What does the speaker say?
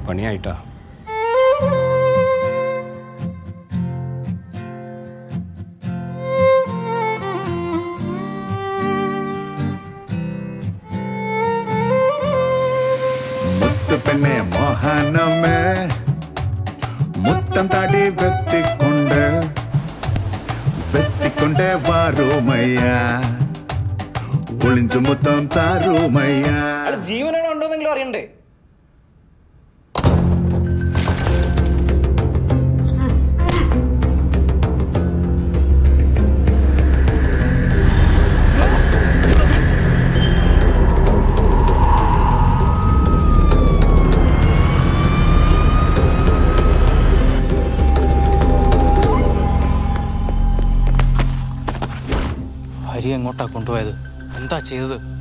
പണിയായിട്ടാ മുത്തു പെണ്ണെ മോഹനമേ മുത്തം തടി വെത്തിക്കൊണ്ട് വെത്തിക്കൊണ്ട് വാറുമയ്യ ഒളിഞ്ചു മുത്തം താറുമയ്യ അയാൾ ജീവനാണോ ഉണ്ടോന്നെങ്കിലും അറിയണ്ടേ ഹരി എങ്ങോട്ടാ കൊണ്ടുപോയത് എന്താ ചെയ്തത്